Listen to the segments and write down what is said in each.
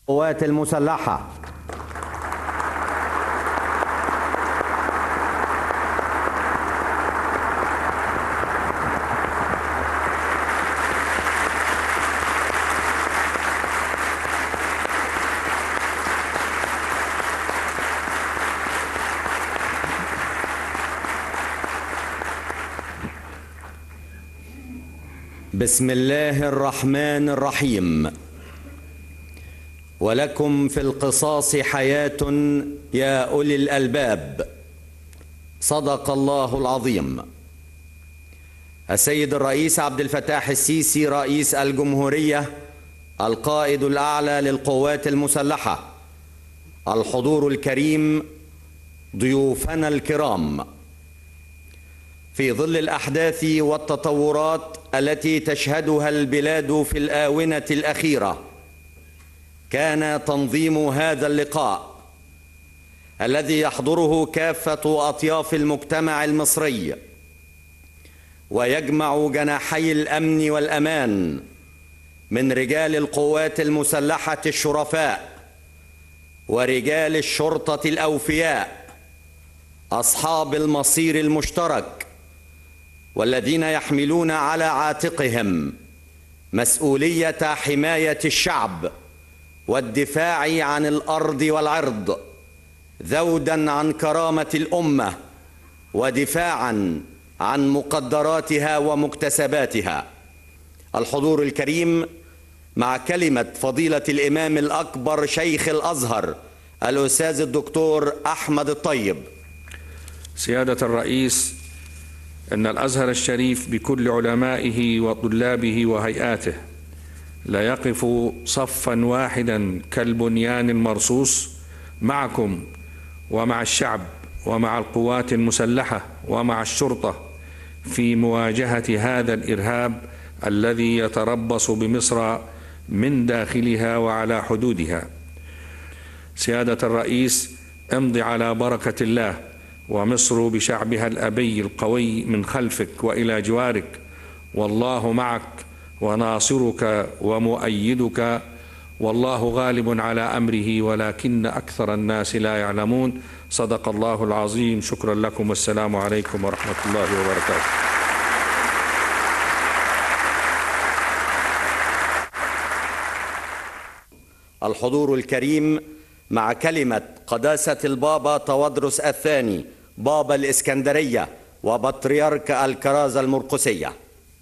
القوات المسلحة بسم الله الرحمن الرحيم ولكم في القصاص حياة يا أولي الألباب صدق الله العظيم السيد الرئيس عبد الفتاح السيسي رئيس الجمهورية القائد الأعلى للقوات المسلحة الحضور الكريم ضيوفنا الكرام في ظل الأحداث والتطورات التي تشهدها البلاد في الآونة الأخيرة كان تنظيم هذا اللقاء الذي يحضره كافة أطياف المجتمع المصري ويجمع جناحي الأمن والأمان من رجال القوات المسلحة الشرفاء ورجال الشرطة الأوفياء أصحاب المصير المشترك والذين يحملون على عاتقهم مسؤولية حماية الشعب والدفاع عن الارض والعرض ذودا عن كرامه الامه ودفاعا عن مقدراتها ومكتسباتها الحضور الكريم مع كلمه فضيله الامام الاكبر شيخ الازهر الاستاذ الدكتور احمد الطيب سيادة الرئيس أن الأزهر الشريف بكل علمائه وطلابه وهيئاته لا يقف صفا واحدا كالبنيان المرصوص معكم ومع الشعب ومع القوات المسلحة ومع الشرطة في مواجهة هذا الإرهاب الذي يتربص بمصر من داخلها وعلى حدودها سيادة الرئيس امض على بركة الله ومصر بشعبها الأبي القوي من خلفك وإلى جوارك والله معك وناصرك ومؤيدك والله غالب على امره ولكن اكثر الناس لا يعلمون صدق الله العظيم شكرا لكم والسلام عليكم ورحمه الله وبركاته الحضور الكريم مع كلمة قداسة البابا تودرس الثاني بابا الإسكندرية وبطريرك الكرازة المرقسية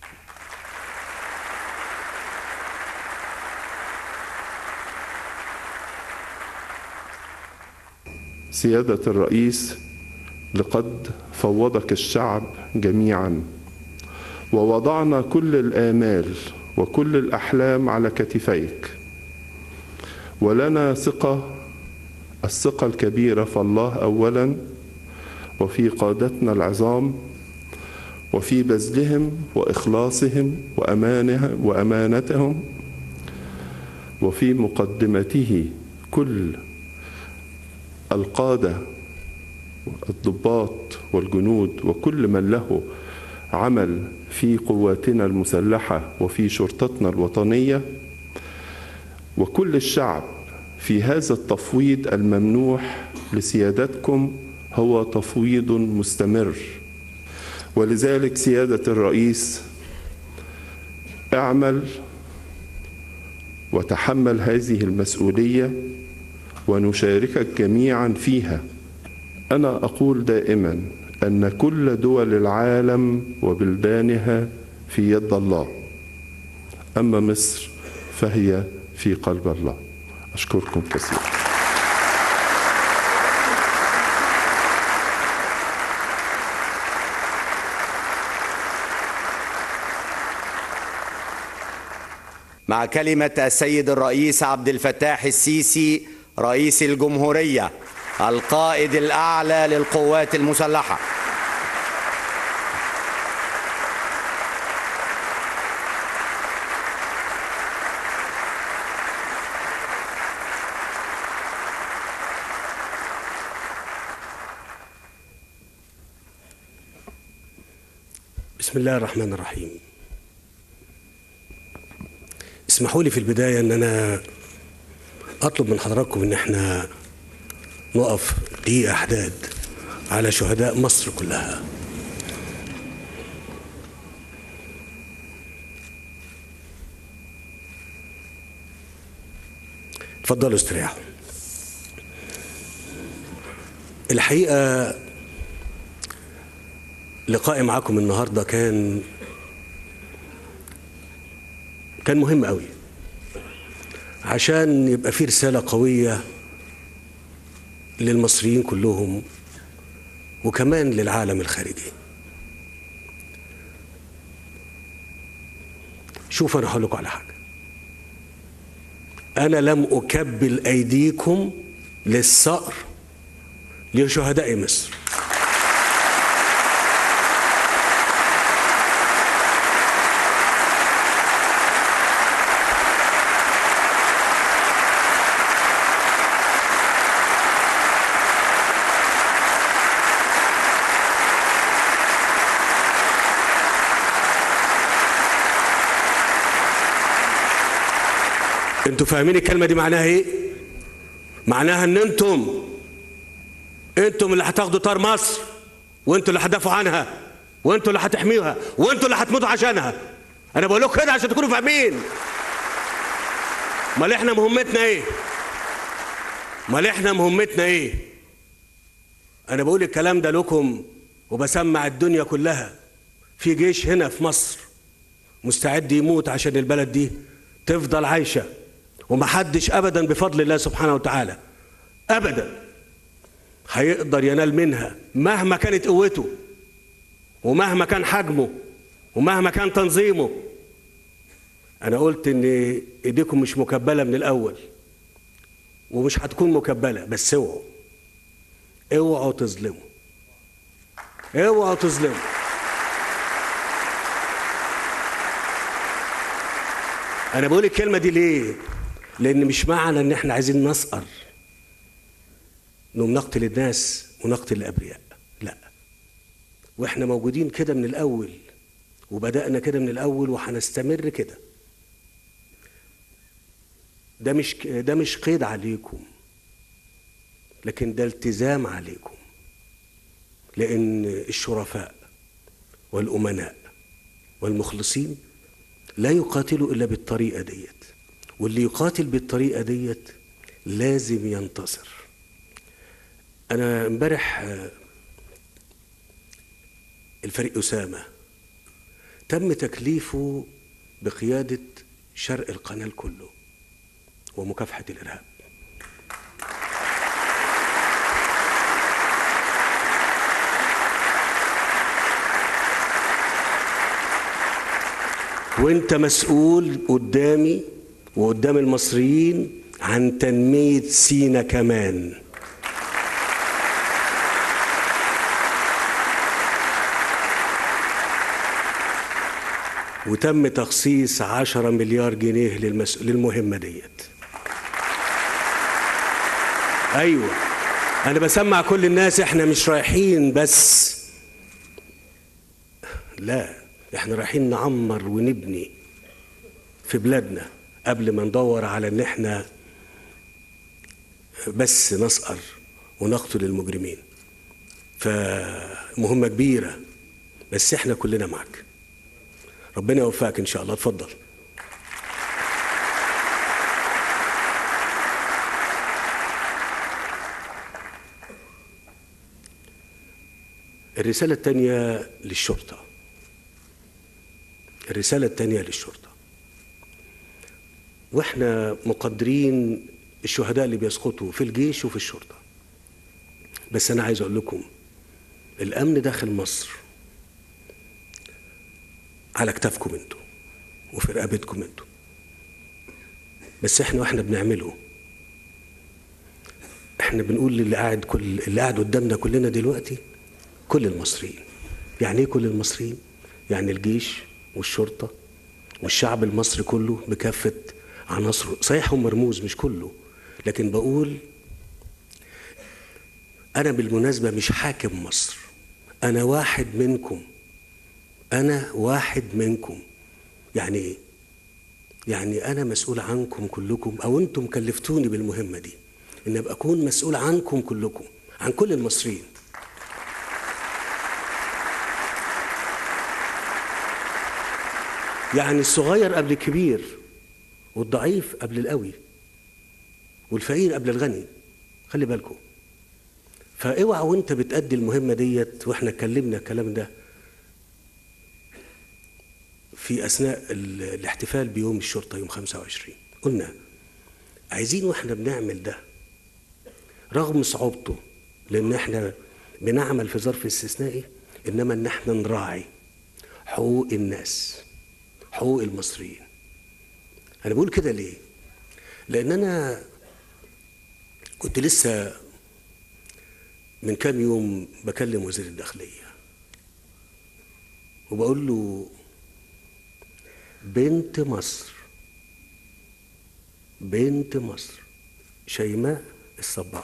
سيادة الرئيس لقد فوضك الشعب جميعا ووضعنا كل الآمال وكل الأحلام على كتفيك ولنا ثقة الثقة الكبيرة في الله أولا وفي قادتنا العظام وفي بذلهم وإخلاصهم وأمانه وأمانتهم وفي مقدمته كل القادة الضباط والجنود وكل من له عمل في قواتنا المسلحة وفي شرطتنا الوطنية وكل الشعب في هذا التفويض الممنوح لسيادتكم هو تفويض مستمر ولذلك سيادة الرئيس اعمل وتحمل هذه المسؤوليه ونشاركك جميعا فيها انا اقول دائما ان كل دول العالم وبلدانها في يد الله اما مصر فهي في قلب الله اشكركم كثيرا مع كلمة السيد الرئيس عبد الفتاح السيسي رئيس الجمهورية القائد الأعلى للقوات المسلحة بسم الله الرحمن الرحيم اسمحوا لي في البداية أن أنا أطلب من حضراتكم إن إحنا نقف دقيقة حداد على شهداء مصر كلها اتفضلوا استريحوا الحقيقة لقائي معاكم النهاردة كان كان مهم قوي عشان يبقى في رسالة قوية للمصريين كلهم وكمان للعالم الخارجي شوف انا هقول لكم على حاجه انا لم اكبل ايديكم للصقر لشهداء مصر انتوا فاهمين الكلمه دي معناها ايه معناها ان انتم انتم اللي هتاخدوا طار مصر وانتوا اللي هتدافعوا عنها وانتوا اللي هتحميوها وانتوا اللي هتموتوا عشانها انا بقول لكم كده عشان تكونوا فاهمين امال احنا مهمتنا ايه امال احنا مهمتنا ايه انا بقول الكلام ده لكم وبسمع الدنيا كلها في جيش هنا في مصر مستعد يموت عشان البلد دي تفضل عايشه ومحدش ابدا بفضل الله سبحانه وتعالى ابدا هيقدر ينال منها مهما كانت قوته ومهما كان حجمه ومهما كان تنظيمه انا قلت ان ايديكم مش مكبله من الاول ومش هتكون مكبله بس اوعوا اوعوا تظلموا اوعوا تظلموا انا بقول الكلمه دي ليه لان مش معنى ان احنا عايزين نسقر انهم نقتل الناس ونقتل الابرياء لا واحنا موجودين كده من الاول وبدانا كده من الاول وهنستمر كده ده مش ده مش قيد عليكم لكن ده التزام عليكم لان الشرفاء والامناء والمخلصين لا يقاتلوا الا بالطريقه ديت واللي يقاتل بالطريقه ديت لازم ينتصر انا امبارح الفريق اسامه تم تكليفه بقياده شرق القناه كله ومكافحه الارهاب وانت مسؤول قدامي وقدام المصريين عن تنمية سينا كمان وتم تخصيص عشرة مليار جنيه للمس... للمهمة ديت أيوة أنا بسمع كل الناس إحنا مش رايحين بس لا إحنا رايحين نعمر ونبني في بلادنا قبل ما ندور على إن إحنا بس نسقر ونقتل المجرمين فمهمة كبيرة بس إحنا كلنا معك ربنا يوفقك ان شاء الله اتفضل الرسالة الثانية للشرطة الرسالة الثانية للشرطة واحنا مقدرين الشهداء اللي بيسقطوا في الجيش وفي الشرطة بس انا عايز اقول لكم الامن داخل مصر على كتافكم انتوا وفي رقبتكم انتوا بس احنا واحنا بنعمله احنا بنقول للي قاعد كل اللي قاعد قدامنا كلنا دلوقتي كل المصريين يعني ايه كل المصريين يعني الجيش والشرطه والشعب المصري كله بكافه عناصره صحيح هم مرموز مش كله لكن بقول انا بالمناسبه مش حاكم مصر انا واحد منكم أنا واحد منكم يعني إيه؟ يعني انا مسؤول عنكم كلكم او انتم كلفتوني بالمهمه دي ان ابقى اكون مسؤول عنكم كلكم عن كل المصريين يعني الصغير قبل الكبير والضعيف قبل القوي والفقير قبل الغني خلي بالكم فاوعى وانت بتأدي المهمة ديت واحنا اتكلمنا الكلام ده في أثناء ال- الاحتفال بيوم الشرطة يوم 25 قلنا عايزين واحنا بنعمل ده رغم صعوبته لأن احنا بنعمل في ظرف استثنائي إنما إن احنا نراعي حقوق الناس حقوق المصريين أنا بقول كده ليه؟ لأن أنا كنت لسه من كام يوم بكلم وزير الداخلية وبقول له بنت مصر بنت مصر شيماء الصباغ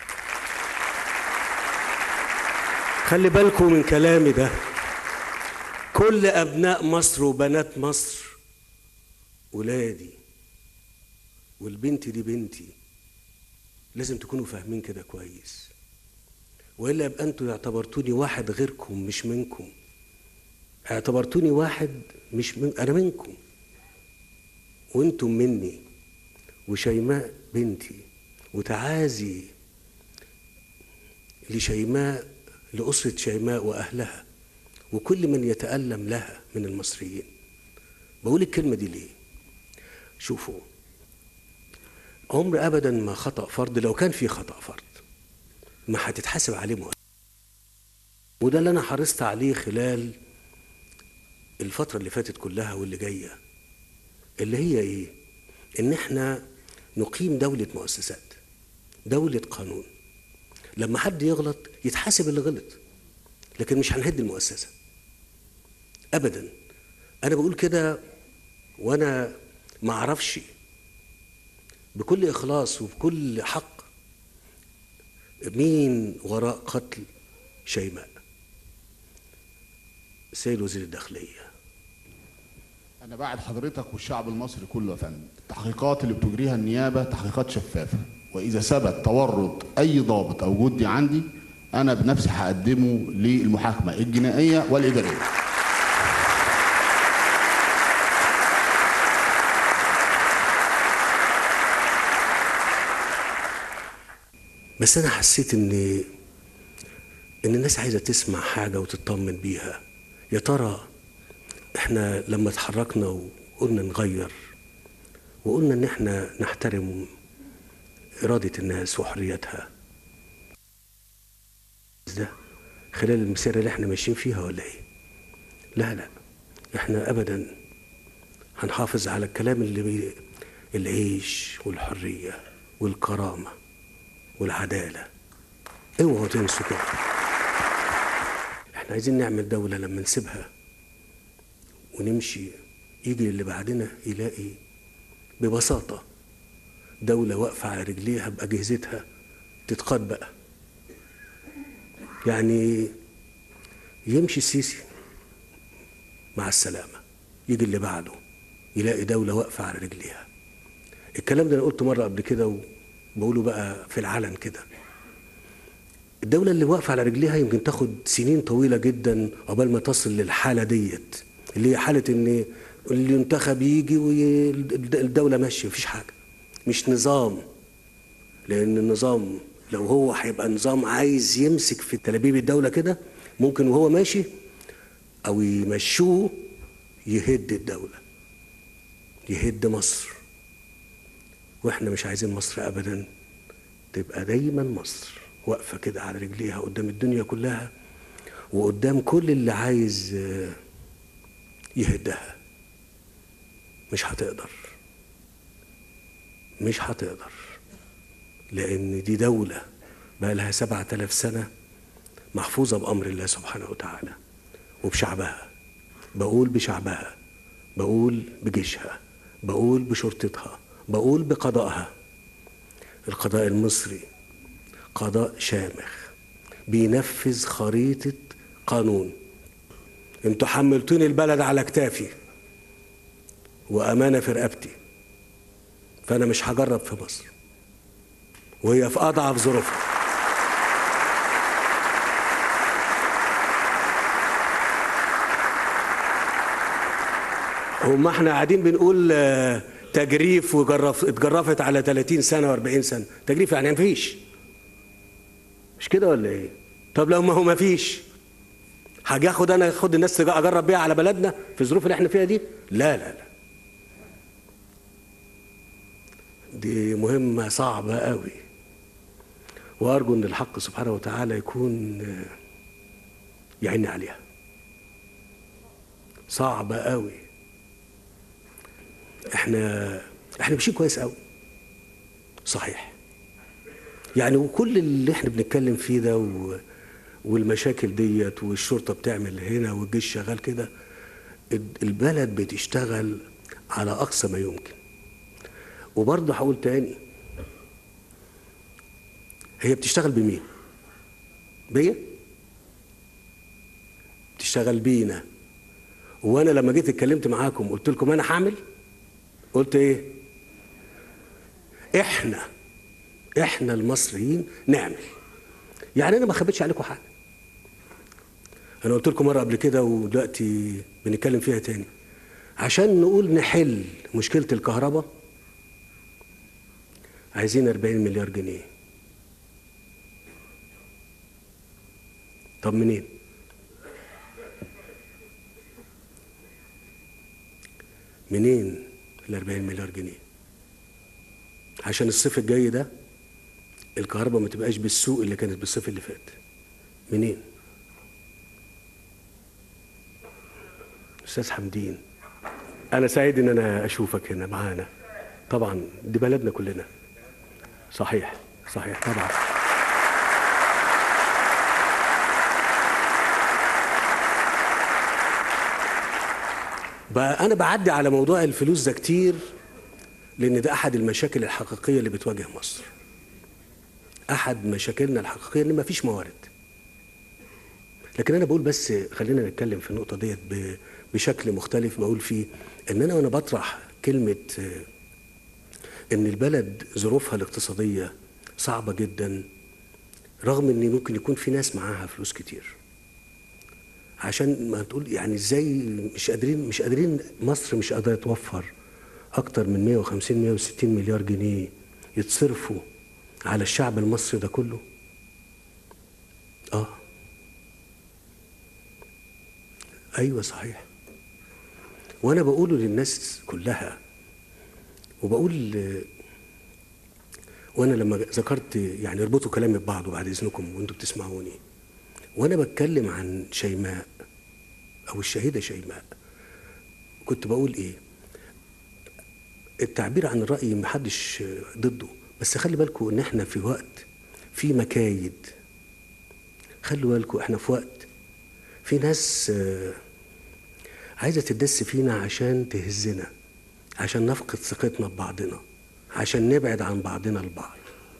خلي بالكم من كلامي ده كل أبناء مصر وبنات مصر ولادي والبنت دي بنتي لازم تكونوا فاهمين كده كويس والا يبقى انتوا اعتبرتوني واحد غيركم مش منكم اعتبرتوني واحد مش من انا منكم وانتم مني وشيماء بنتي وتعازي لشيماء لأسرة شيماء وأهلها وكل من يتألم لها من المصريين بقول الكلمة دي ليه شوفوا عمر أبدا ما خطأ فرد لو كان في خطأ فرد ما هتتحاسب عليه مؤسسة وده اللي أنا حرصت عليه خلال الفترة اللي فاتت كلها واللي جاية اللي هي إيه؟ إن إحنا نقيم دولة مؤسسات دولة قانون لما حد يغلط يتحاسب اللي غلط لكن مش هنهد المؤسسة أبدا أنا بقول كده وأنا ما أعرفش بكل إخلاص وبكل حق مين وراء قتل شيماء سيد وزير الداخلية أنا بعد حضرتك والشعب المصري كله يا فندم التحقيقات اللي بتجريها النيابة تحقيقات شفافة وإذا ثبت تورط أي ضابط أو جدي عندي أنا بنفسي هقدمه للمحاكمة الجنائية والإدارية بس أنا حسيت إن إن الناس عايزة تسمع حاجة وتطمن بيها يا ترى إحنا لما اتحركنا وقلنا نغير وقلنا إن إحنا نحترم إرادة الناس وحريتها ده خلال المسيرة اللي احنا ماشيين فيها ولا ايه؟ لا لا احنا ابدا هنحافظ على الكلام اللي بي... العيش والحرية والكرامة والعدالة اوعوا تنسوا كده احنا عايزين نعمل دولة لما نسيبها ونمشي يجي اللي بعدنا يلاقي ببساطة دولة واقفة على رجليها بأجهزتها تتقاد بقى يعني يمشي السيسي مع السلامة يجي اللي بعده يلاقي دولة واقفة على رجليها الكلام ده أنا قلته مرة قبل كده وبقوله بقى في العلن كده الدولة اللي واقفة على رجليها يمكن تاخد سنين طويلة جدا قبل ما تصل للحالة ديت اللي هي حالة إن اللي ينتخب يجي والدولة ماشية مفيش حاجة مش نظام لأن النظام لو هو هيبقى نظام عايز يمسك في تلابيب الدولة كده ممكن وهو ماشي أو يمشوه يهد الدولة يهد مصر واحنا مش عايزين مصر أبدا تبقى دايما مصر واقفة كده على رجليها قدام الدنيا كلها وقدام كل اللي عايز آه، يهدها مش هتقدر مش هتقدر لأن دي دولة بقى لها سبعة آلاف سنة محفوظة بأمر الله سبحانه وتعالى وبشعبها بقول بشعبها بقول بجيشها بقول بشرطتها بقول بقضائها القضاء المصري قضاء شامخ بينفذ خريطة قانون انتوا حملتوني البلد على كتافي وامانه في رقبتي فانا مش هجرب في مصر وهي في اضعف ظروفها هما احنا قاعدين بنقول آه، تجريف وجرف اتجرفت على 30 سنه و40 سنه تجريف يعني مفيش مش كده ولا ايه طب لو ما هو مفيش هاجي اخد انا اخد الناس تج- اجرب بيها على بلدنا في الظروف اللي احنا فيها دي لا لا لا دي مهمه صعبه قوي وارجو ان الحق سبحانه وتعالى يكون آه، يعين عليها صعبه قوي احنا احنا ماشيين كويس قوي صحيح يعني وكل اللي احنا بنتكلم فيه ده و... والمشاكل ديت والشرطه بتعمل هنا والجيش شغال كده ال- البلد بتشتغل على اقصى ما يمكن وبرضه هقول تاني هي بتشتغل بمين بيا بتشتغل بينا وانا لما جيت اتكلمت معاكم قلت لكم انا هعمل قلت ايه احنا احنا المصريين نعمل يعني انا ما خبيتش عليكم حاجه انا قلت لكم مره قبل كده ودلوقتي بنتكلم فيها تاني عشان نقول نحل مشكله الكهرباء عايزين 40 مليار جنيه طب منين منين ال 40 مليار جنيه عشان الصيف الجاي ده الكهرباء ما تبقاش بالسوق اللي كانت بالصيف اللي فات منين استاذ حمدين انا سعيد ان انا اشوفك هنا معانا طبعا دي بلدنا كلنا صحيح صحيح طبعا بقى انا بعدي على موضوع الفلوس ده كتير لان ده احد المشاكل الحقيقيه اللي بتواجه مصر احد مشاكلنا الحقيقيه ان مفيش موارد لكن انا بقول بس خلينا نتكلم في النقطه ديت ب- بشكل مختلف بقول فيه ان انا وانا بطرح كلمه آه، ان البلد ظروفها الاقتصاديه صعبه جدا رغم ان ممكن يكون في ناس معاها فلوس كتير عشان ما تقول يعني ازاي مش قادرين مش قادرين مصر مش قادره توفر اكتر من 150 160 مليار جنيه يتصرفوا على الشعب المصري ده كله اه ايوه صحيح وانا بقوله للناس كلها وبقول آه، وانا لما ذكرت يعني اربطوا كلامي ببعضه بعد اذنكم وانتم بتسمعوني وانا بتكلم عن شيماء او الشهيده شيماء كنت بقول ايه التعبير عن الراي محدش ضده بس خلي بالكم ان احنا في وقت في مكايد خلوا بالكم احنا في وقت في ناس آه، عايزه تدس فينا عشان تهزنا عشان نفقد ثقتنا ببعضنا عشان نبعد عن بعضنا البعض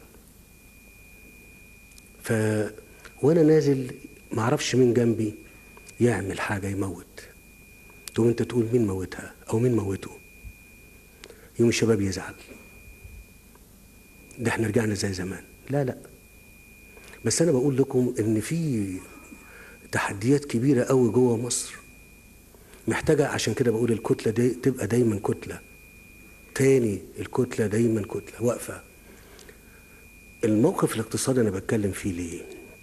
ف وانا نازل ما اعرفش مين جنبي يعمل حاجه يموت تقوم انت تقول مين موتها او مين موته يوم الشباب يزعل ده احنا رجعنا زي زمان لا لا بس انا بقول لكم ان في تحديات كبيره قوي جوه مصر محتاجه عشان كده بقول الكتله دي تبقى دايما كتله تاني الكتله دايما كتله واقفه الموقف الاقتصادي انا بتكلم فيه ليه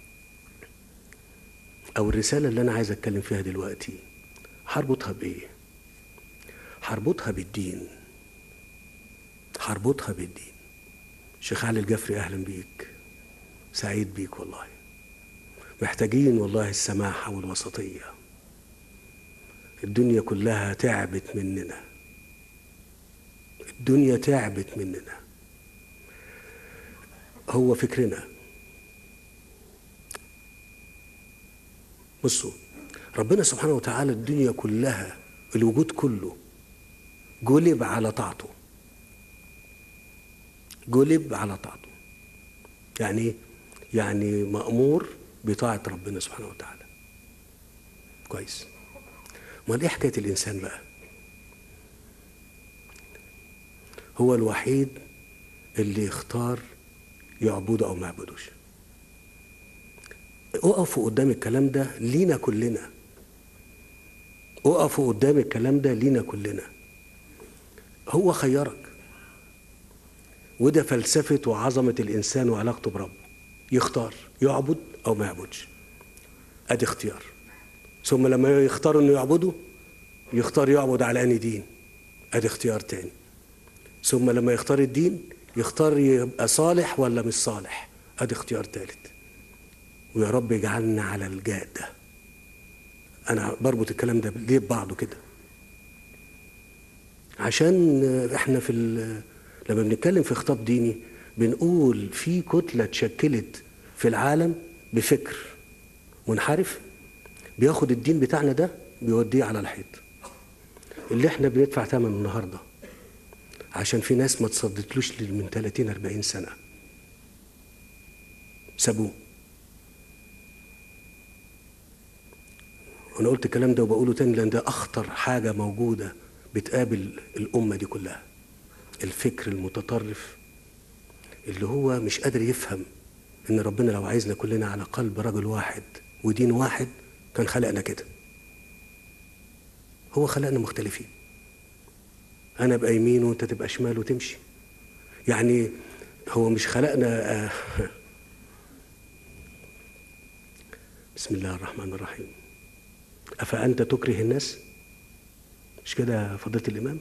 او الرساله اللي انا عايز اتكلم فيها دلوقتي هربطها بايه هربطها بالدين هربطها بالدين شيخ علي الجفري اهلا بيك سعيد بيك والله محتاجين والله السماحه والوسطيه الدنيا كلها تعبت مننا الدنيا تعبت مننا هو فكرنا بصوا ربنا سبحانه وتعالى الدنيا كلها الوجود كله جلب على طاعته جلب على طاعته يعني ايه؟ يعني مأمور بطاعة ربنا سبحانه وتعالى كويس امال ايه حكاية الإنسان بقى هو الوحيد اللي يختار يعبده او ما يعبدوش اقفوا قدام الكلام ده لينا كلنا اقفوا قدام الكلام ده لينا كلنا هو خيرك وده فلسفة وعظمة الإنسان وعلاقته بربه يختار يعبد أو ما يعبدش أدي اختيار ثم لما يختار إنه يعبده يختار يعبد على أني دين أدي اختيار تاني ثم لما يختار الدين يختار يبقى صالح ولا مش صالح أدي اختيار تالت ويا رب يجعلنا على الجاد ده أنا بربط الكلام ده ليه ببعضه كده عشان احنا في ال- لما بنتكلم في خطاب ديني بنقول في كتلة اتشكلت في العالم بفكر منحرف بياخد الدين بتاعنا ده بيوديه على الحيط اللي احنا بندفع ثمن النهارده عشان في ناس ما تصدتلوش من 30 40 سنه سابوه وانا قلت الكلام ده وبقوله تاني لان ده اخطر حاجه موجوده بتقابل الامه دي كلها الفكر المتطرف اللي هو مش قادر يفهم ان ربنا لو عايزنا كلنا على قلب رجل واحد ودين واحد كان خلقنا كده هو خلقنا مختلفين انا ابقى يمين وانت تبقى شمال وتمشي يعني هو مش خلقنا آه، بسم الله الرحمن الرحيم افانت تكره الناس مش كده يا فضيله الامام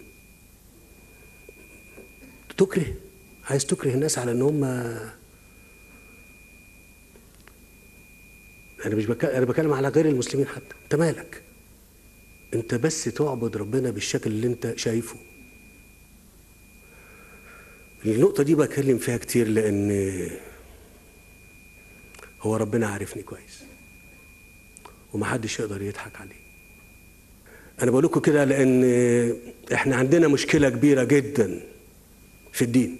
تكره عايز تكره الناس على ان هم انا مش بك... انا بتكلم على غير المسلمين حتى انت مالك انت بس تعبد ربنا بالشكل اللي انت شايفه النقطة دي بكلم فيها كتير لأن هو ربنا عارفني كويس ومحدش يقدر يضحك عليه أنا بقول لكم كده لأن إحنا عندنا مشكلة كبيرة جدا في الدين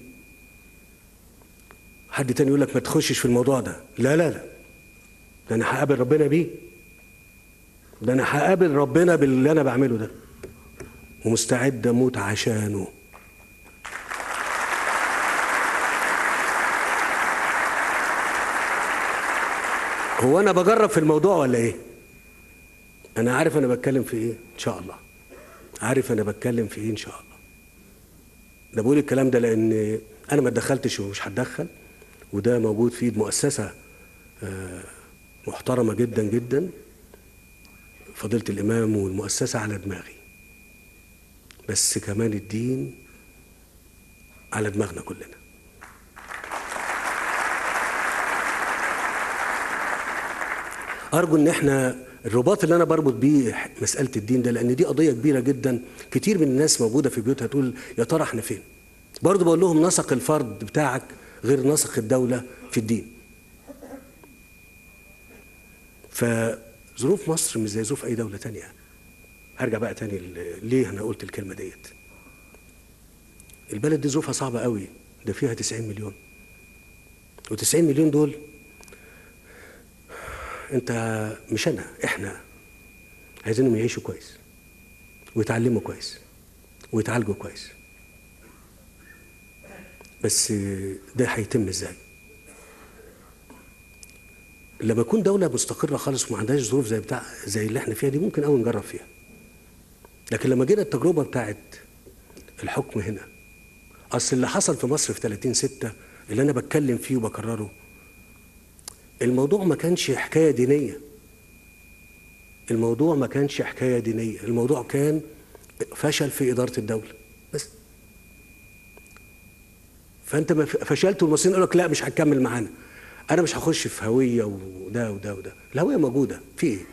حد تاني يقول لك ما تخشش في الموضوع ده لا لا لا ده أنا هقابل ربنا بيه ده أنا هقابل ربنا باللي أنا بعمله ده ومستعد أموت عشانه هو انا بجرب في الموضوع ولا ايه انا عارف انا بتكلم في ايه ان شاء الله عارف انا بتكلم في ايه ان شاء الله ده بقول الكلام ده لان انا ما اتدخلتش ومش هتدخل وده موجود في ايد مؤسسه آه، محترمه جدا جدا فضيله الامام والمؤسسه على دماغي بس كمان الدين على دماغنا كلنا ارجو ان احنا الرباط اللي انا بربط بيه مساله الدين ده لان دي قضيه كبيره جدا كتير من الناس موجوده في بيوتها تقول يا ترى احنا فين برضه بقول لهم نسق الفرد بتاعك غير نسق الدوله في الدين فظروف مصر مش زي ظروف اي دوله تانية هرجع بقى تاني ل- ليه انا قلت الكلمه ديت البلد دي ظروفها صعبه قوي ده فيها 90 مليون و90 مليون دول انت مش انا احنا عايزينهم يعيشوا كويس ويتعلموا كويس ويتعالجوا كويس بس ده هيتم ازاي لما يكون دولة مستقرة خالص وما عندهاش ظروف زي بتاع زي اللي احنا فيها دي ممكن قوي نجرب فيها لكن لما جينا التجربة بتاعت الحكم هنا اصل اللي حصل في مصر في 30 6 اللي انا بتكلم فيه وبكرره الموضوع ما كانش حكايه دينيه الموضوع ما كانش حكايه دينيه الموضوع كان فشل في اداره الدوله بس فانت ما ف- فشلت والمصريين قالوا لك لا مش هتكمل معانا انا مش هخش في هويه وده وده وده الهويه موجوده في ايه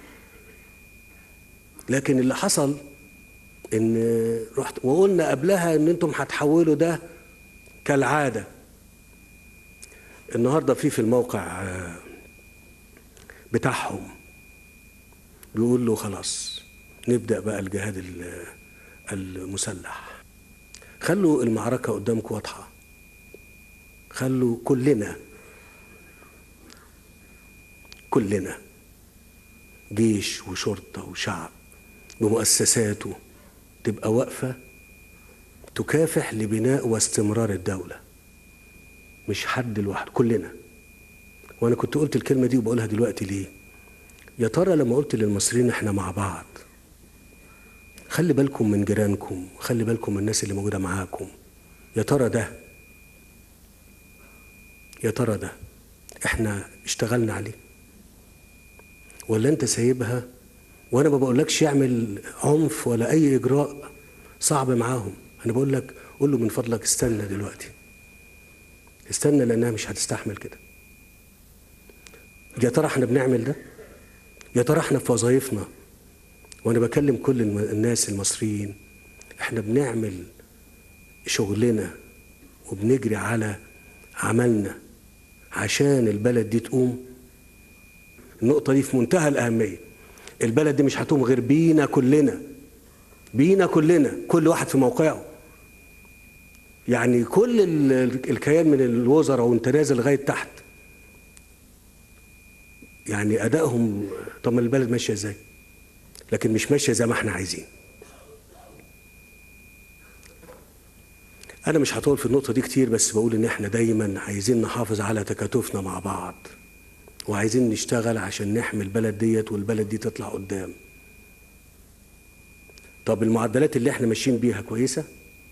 لكن اللي حصل ان رحت وقلنا قبلها ان انتم هتحولوا ده كالعاده النهارده في في الموقع آه، بتاعهم بيقول له خلاص نبدا بقى الجهاد ال- المسلح خلوا المعركه قدامكم واضحه خلوا كلنا كلنا جيش وشرطه وشعب بمؤسساته تبقى واقفه تكافح لبناء واستمرار الدولة مش حد لوحده كلنا وانا كنت قلت الكلمة دي وبقولها دلوقتي ليه يا ترى لما قلت للمصريين احنا مع بعض خلي بالكم من جيرانكم خلي بالكم من الناس اللي موجودة معاكم يا ترى ده يا ترى ده احنا اشتغلنا عليه ولا انت سايبها وانا ما بقولكش اعمل عنف ولا اي اجراء صعب معاهم انا بقول لك قول له من فضلك استنى دلوقتي استنى لانها مش هتستحمل كده يا ترى احنا بنعمل ده يا ترى احنا في وظايفنا وانا بكلم كل الم- الناس المصريين احنا بنعمل شغلنا وبنجري على عملنا عشان البلد دي تقوم النقطة دي في منتهى الأهمية البلد دي مش هتقوم غير بينا كلنا بينا كلنا كل واحد في موقعه يعني كل ال- الكيان من الوزراء وانت نازل لغاية تحت يعني أدائهم طب ما البلد ماشية ازاي لكن مش ماشية زي ما احنا عايزين أنا مش هطول في النقطة دي كتير بس بقول إن إحنا دايما عايزين نحافظ على تكاتفنا مع بعض وعايزين نشتغل عشان نحمي البلد ديت والبلد دي تطلع قدام طب المعدلات اللي احنا ماشيين بيها كويسة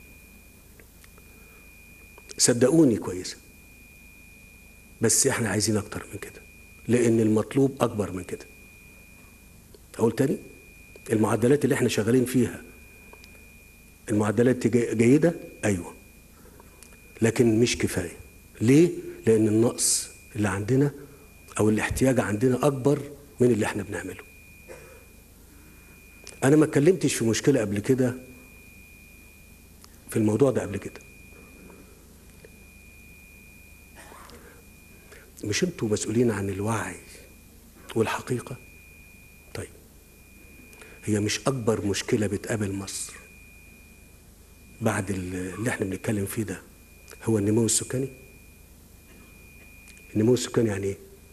صدقوني كويسة بس احنا عايزين اكتر من كده لان المطلوب اكبر من كده اقول تاني المعدلات اللي احنا شغالين فيها المعدلات جي- جيدة ايوه لكن مش كفاية ليه لان النقص اللي عندنا او الاحتياج عندنا اكبر من اللي احنا بنعمله انا ما اتكلمتش في مشكله قبل كده في الموضوع ده قبل كده مش انتوا مسؤولين عن الوعي والحقيقه طيب هي مش اكبر مشكله بتقابل مصر بعد اللي احنا بنتكلم فيه ده هو النمو السكاني النمو السكاني يعني ايه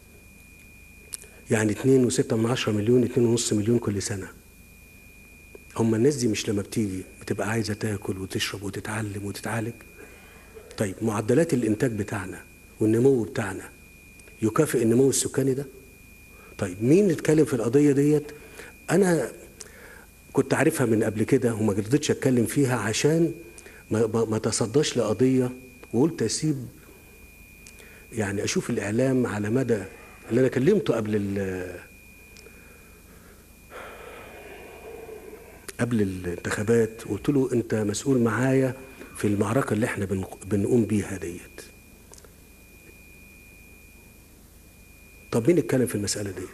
يعني 2.6 من 10 مليون 2.5 مليون كل سنه هم الناس دي مش لما بتيجي بتبقى عايزه تاكل وتشرب وتتعلم وتتعالج طيب معدلات الانتاج بتاعنا والنمو بتاعنا يكافئ النمو السكاني ده طيب مين اتكلم في القضيه ديت انا كنت عارفها من قبل كده وما رضيتش اتكلم فيها عشان ما, ما, ما تصداش لقضيه وقلت اسيب يعني اشوف الاعلام على مدى اللي انا كلمته قبل ال- قبل الانتخابات قلت له انت مسؤول معايا في المعركه اللي احنا بنق- بنقوم بيها ديت طب مين اتكلم في المساله ديت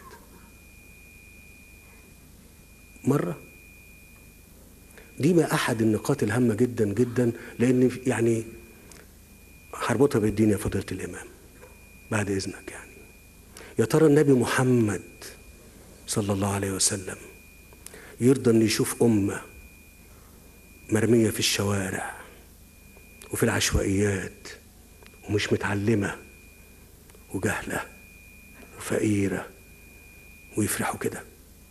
مره دي ما احد النقاط الهامه جدا جدا لان يعني هربطها بالدين يا فضيله الامام بعد اذنك يعني يا ترى النبي محمد صلى الله عليه وسلم يرضى ان يشوف امه مرميه في الشوارع وفي العشوائيات ومش متعلمه وجهله وفقيره ويفرحوا كده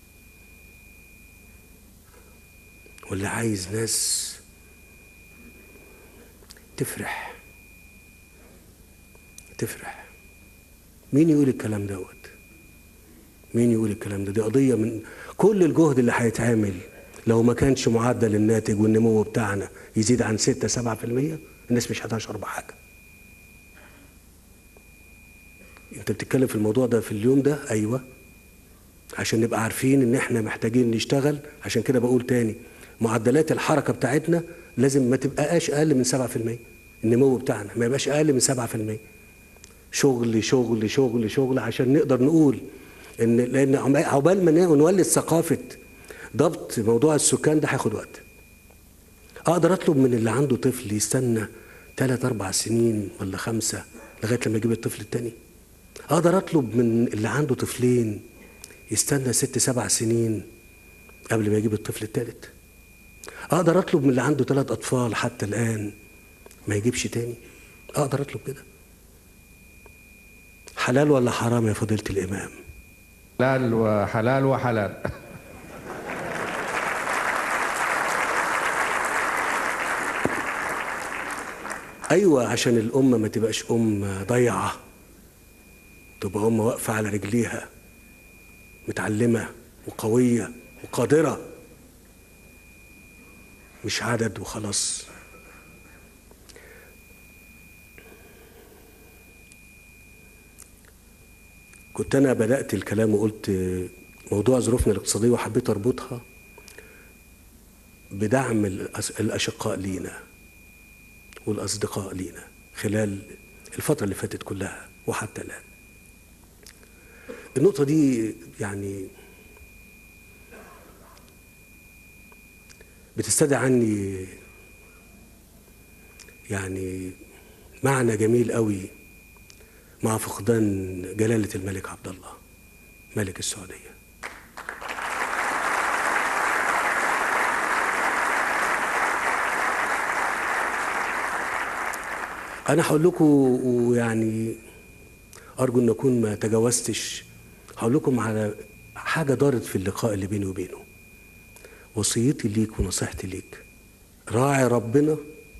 ولا عايز ناس تفرح تفرح مين يقول الكلام دوت مين يقول الكلام ده دي قضية من كل الجهد اللي هيتعمل لو ما كانش معدل الناتج والنمو بتاعنا يزيد عن 6 7% الناس مش هتشعر بحاجة انت بتتكلم في الموضوع ده في اليوم ده ايوه عشان نبقى عارفين ان احنا محتاجين نشتغل عشان كده بقول تاني معدلات الحركة بتاعتنا لازم ما تبقاش اقل من 7% النمو بتاعنا ما يبقاش اقل من 7% شغل شغل شغل شغل عشان نقدر نقول ان لان عم- عقبال ما نولد ثقافه ضبط موضوع السكان ده هياخد وقت اقدر اطلب من اللي عنده طفل يستنى ثلاث اربع سنين ولا خمسه لغايه لما يجيب الطفل التاني اقدر اطلب من اللي عنده طفلين يستنى ست سبع سنين قبل ما يجيب الطفل التالت اقدر اطلب من اللي عنده ثلاث اطفال حتى الان ما يجيبش تاني اقدر اطلب كده حلال ولا حرام يا فضيله الامام حلال وحلال وحلال ايوه عشان الامه ما تبقاش ام ضيعه تبقى امه واقفه على رجليها متعلمه وقويه وقادره مش عدد وخلاص كنت انا بدات الكلام وقلت موضوع ظروفنا الاقتصاديه وحبيت اربطها بدعم الأس- الاشقاء لينا والاصدقاء لينا خلال الفتره اللي فاتت كلها وحتى الان النقطه دي يعني بتستدعي عني يعني معنى جميل قوي مع فقدان جلالة الملك عبد الله ملك السعودية أنا هقول لكم ويعني أرجو أن أكون ما تجاوزتش هقول لكم على حاجة دارت في اللقاء اللي بيني وبينه وصيتي ليك ونصيحتي ليك راعي ربنا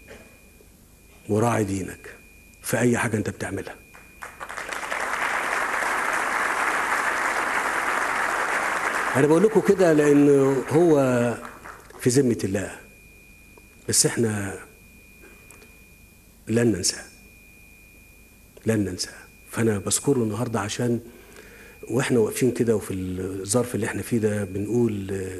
وراعي دينك في أي حاجة أنت بتعملها أنا بقول لكم كده لأن هو في ذمة الله بس إحنا لن ننساه لن ننساه فأنا بذكره النهاردة عشان وإحنا واقفين كده وفي الظرف اللي إحنا فيه ده بنقول آه،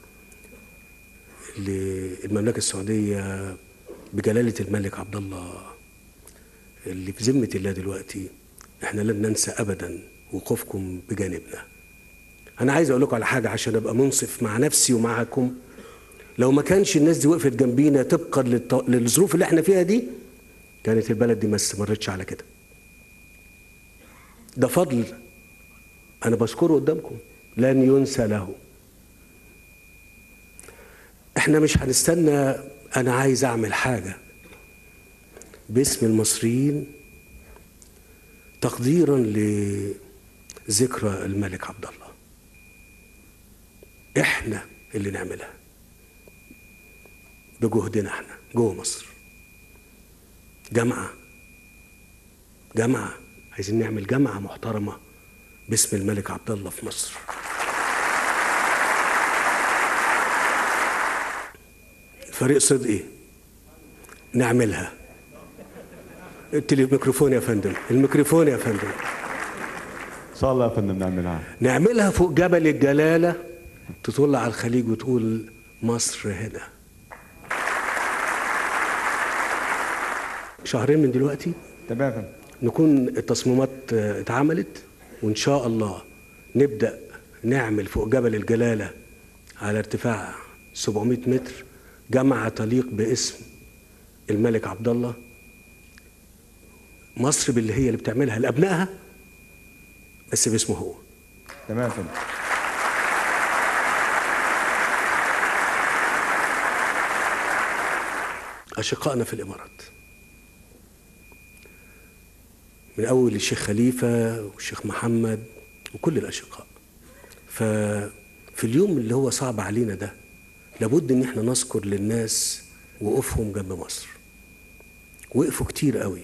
للمملكة السعودية بجلالة الملك عبد الله اللي في ذمة الله دلوقتي احنا لن ننسى أبدا وقوفكم بجانبنا أنا عايز أقول لكم على حاجة عشان أبقى منصف مع نفسي ومعكم لو ما كانش الناس دي وقفت جنبينا طبقا للط- للظروف اللي احنا فيها دي كانت البلد دي ما استمرتش على كده ده فضل أنا بذكره قدامكم لن ينسى له احنا مش هنستنى انا عايز اعمل حاجه باسم المصريين تقديرا لذكرى الملك عبد الله احنا اللي نعملها بجهدنا احنا جوه مصر جامعه جامعه عايزين نعمل جامعه محترمه باسم الملك عبد الله في مصر فريق صدقي نعملها التلي- الميكروفون يا فندم الميكروفون يا فندم ان شاء الله يا فندم نعملها نعملها فوق جبل الجلالة تطل على الخليج وتقول مصر هنا شهرين من دلوقتي تمام يا فندم نكون التصميمات آه، اتعملت وان شاء الله نبدا نعمل فوق جبل الجلاله على ارتفاع 700 متر جامعه تليق باسم الملك عبد الله مصر باللي هي اللي بتعملها لابنائها بس باسمه هو تمام يا فندم أشقائنا في الإمارات من أول الشيخ خليفة والشيخ محمد وكل الأشقاء ففي اليوم اللي هو صعب علينا ده لابد إن احنا نذكر للناس وقوفهم جنب مصر وقفوا كتير قوي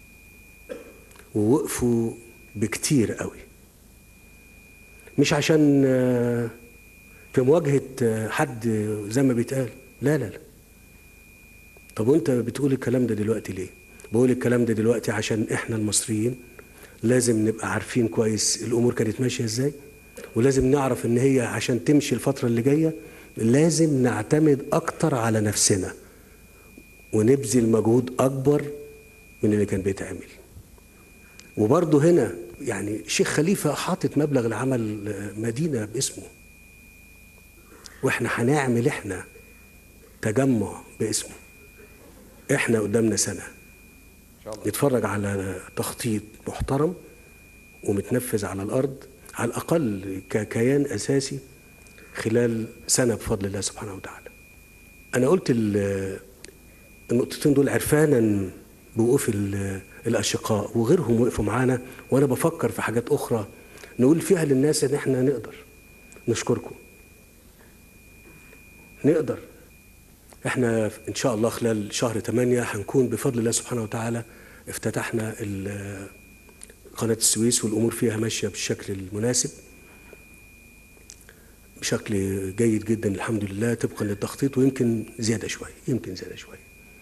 ووقفوا بكتير قوي مش عشان آه، في مواجهة آه، حد زي ما بيتقال لا لا لا طب وانت بتقول الكلام ده دلوقتي ليه؟ بقول الكلام ده دلوقتي عشان احنا المصريين لازم نبقى عارفين كويس الامور كانت ماشيه ازاي ولازم نعرف ان هي عشان تمشي الفتره اللي جايه لازم نعتمد اكتر على نفسنا ونبذل مجهود اكبر من اللي كان بيتعمل وبرضه هنا يعني الشيخ خليفه حاطط مبلغ لعمل مدينه باسمه واحنا هنعمل احنا تجمع باسمه احنا قدامنا سنه نتفرج على تخطيط محترم ومتنفذ على الارض على الاقل ككيان اساسي خلال سنه بفضل الله سبحانه وتعالى. انا قلت ال- النقطتين دول عرفانا بوقوف ال- الاشقاء وغيرهم وقفوا معانا وانا بفكر في حاجات اخرى نقول فيها للناس ان احنا نقدر نشكركم. نقدر احنا ان شاء الله خلال شهر 8 هنكون بفضل الله سبحانه وتعالى افتتحنا ال- قناه السويس والامور فيها ماشيه بالشكل المناسب بشكل جيد جدا الحمد لله طبقا للتخطيط ويمكن زياده شويه يمكن زياده شويه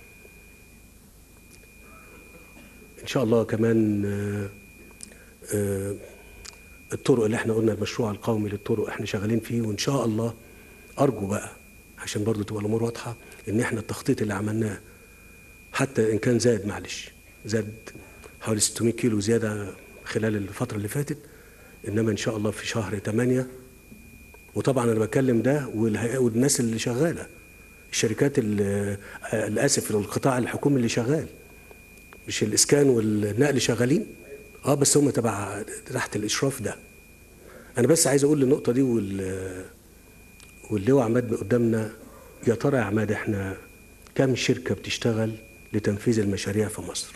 ان شاء الله كمان آه، آه، الطرق اللي احنا قلنا المشروع القومي للطرق احنا شغالين فيه وان شاء الله ارجو بقى عشان برضو تبقى الامور واضحه ان احنا التخطيط اللي عملناه حتى ان كان زاد معلش زاد حوالي 600 كيلو زياده خلال الفتره اللي فاتت انما ان شاء الله في شهر 8 وطبعا انا بتكلم ده والهيئة- والناس اللي شغاله الشركات اللي الاسف القطاع الحكومي اللي شغال مش الاسكان والنقل شغالين اه بس هم تبع تحت الاشراف ده انا بس عايز اقول النقطه دي وال واللواء عماد قدامنا يا ترى يا عماد احنا كم شركه بتشتغل لتنفيذ المشاريع في مصر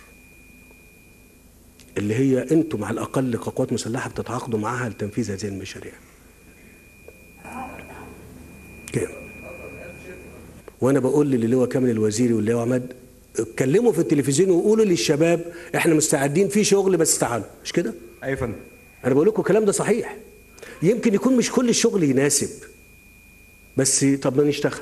اللي هي انتم على الاقل كقوات مسلحه بتتعاقدوا معاها لتنفيذ هذه المشاريع كام وانا بقول للواء كامل الوزيري واللواء عماد اتكلموا في التلفزيون وقولوا للشباب احنا مستعدين في شغل بس تعالوا مش كده ايوه يا فندم انا بقول لكم الكلام ده صحيح يمكن يكون مش كل الشغل يناسب بس طب ما نشتغل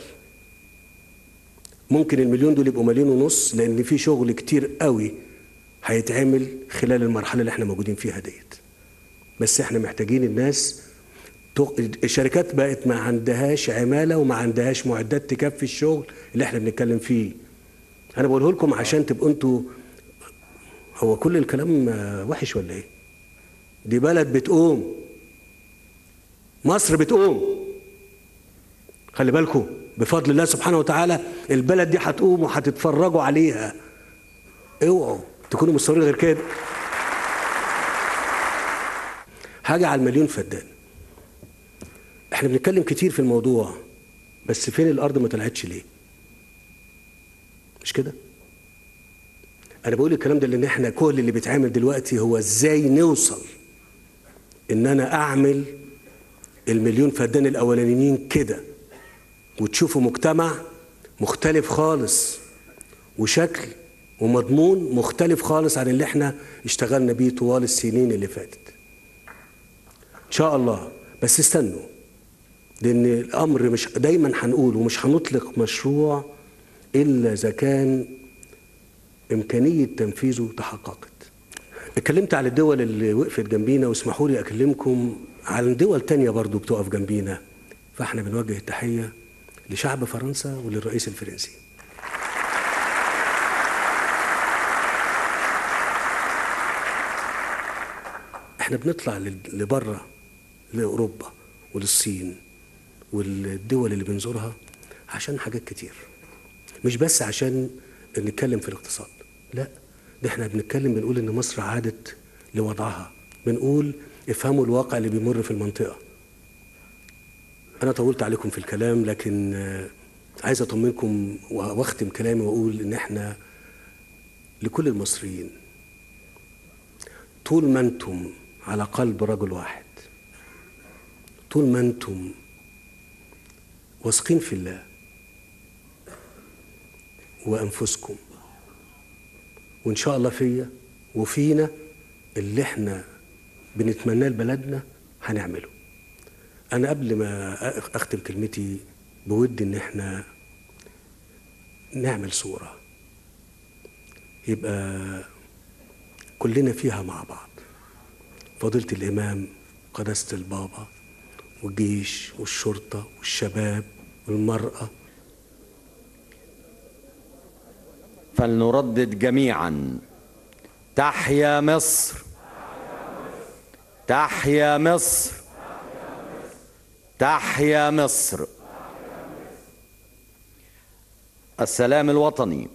ممكن المليون دول يبقوا مليون ونص لان في شغل كتير قوي هيتعمل خلال المرحله اللي احنا موجودين فيها ديت بس احنا محتاجين الناس تق- الشركات بقت ما عندهاش عماله وما عندهاش معدات تكفي الشغل اللي احنا بنتكلم فيه انا بقوله لكم عشان تبقوا انتوا هو كل الكلام آه، وحش ولا ايه دي بلد بتقوم مصر بتقوم خلي بالكم بفضل الله سبحانه وتعالى البلد دي هتقوم وهتتفرجوا عليها اوعوا تكونوا مصرين غير كده حاجة على المليون فدان احنا بنتكلم كتير في الموضوع بس فين الارض ما طلعتش ليه مش كده انا بقول الكلام ده لان احنا كل اللي بيتعمل دلوقتي هو ازاي نوصل ان انا اعمل المليون فدان الاولانيين كده وتشوفوا مجتمع مختلف خالص وشكل ومضمون مختلف خالص عن اللي احنا اشتغلنا بيه طوال السنين اللي فاتت ان شاء الله بس استنوا لان الامر مش دايما هنقول ومش هنطلق مشروع الا اذا كان امكانيه تنفيذه تحققت اتكلمت على الدول اللي وقفت جنبينا واسمحوا لي اكلمكم عن دول تانية برضو بتقف جنبينا فاحنا بنوجه التحيه لشعب فرنسا وللرئيس الفرنسي احنا بنطلع لل- لبره لاوروبا وللصين والدول اللي بنزورها عشان حاجات كتير مش بس عشان نتكلم في الاقتصاد لا ده احنا بنتكلم بنقول ان مصر عادت لوضعها بنقول افهموا الواقع اللي بيمر في المنطقه انا طولت عليكم في الكلام لكن آه، عايز اطمنكم واختم كلامي واقول ان احنا لكل المصريين طول ما انتم على قلب رجل واحد طول ما انتم واثقين في الله وانفسكم وان شاء الله فيا وفينا اللي احنا بنتمناه لبلدنا هنعمله انا قبل ما أ- اختم كلمتي بودي ان احنا نعمل صوره يبقى كلنا فيها مع بعض فضيلة الإمام قداسة البابا والجيش والشرطة والشباب والمرأة فلنردد جميعا تحيا مصر تحيا مصر تحيا مصر السلام الوطني